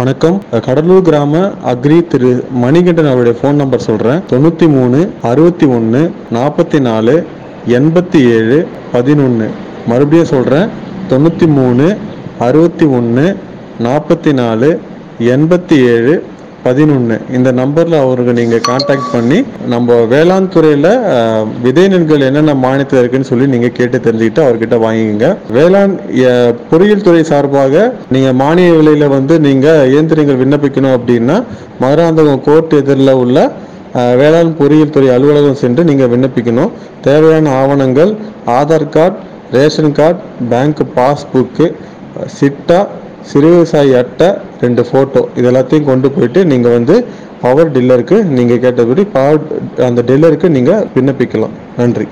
வணக்கம் கடலூர் கிராம அக்ரி திரு மணிகண்டன் அவருடைய ஃபோன் நம்பர் சொல்கிறேன் தொண்ணூற்றி மூணு அறுபத்தி ஒன்று நாற்பத்தி நாலு எண்பத்தி ஏழு பதினொன்று மறுபடியும் சொல்கிறேன் தொண்ணூற்றி மூணு அறுபத்தி ஒன்று நாற்பத்தி நாலு எண்பத்தி ஏழு பதினொன்று இந்த நம்பரில் அவருக்கு நீங்கள் காண்டாக்ட் பண்ணி நம்ம வேளாண் துறையில் விதை நெல்கள் என்னென்ன மானியத்தில் இருக்குன்னு சொல்லி நீங்கள் கேட்டு தெரிஞ்சுக்கிட்டு அவர்கிட்ட வாங்கிக்கோங்க வேளாண் அஹ், பொறியியல் துறை சார்பாக நீங்கள் மானிய விலையில் வந்து நீங்கள் இயந்திரங்கள் விண்ணப்பிக்கணும் அப்படின்னா மதுராந்தகம் கோர்ட் எதிரில் உள்ள அஹ், வேளாண் பொறியியல் துறை அலுவலகம் சென்று நீங்கள் விண்ணப்பிக்கணும் தேவையான ஆவணங்கள் Aadhaar card ration card bank passbook சிட்டா சிறு விவசாயி அட்டை ரெண்டு ஃபோட்டோ இது எல்லாத்தையும் கொண்டு போயிட்டு நீங்கள் வந்து பவர் டில்லருக்கு நீங்கள் கேட்டபடி பவர் அந்த டில்லருக்கு நீங்கள் விண்ணப்பிக்கலாம் நன்றி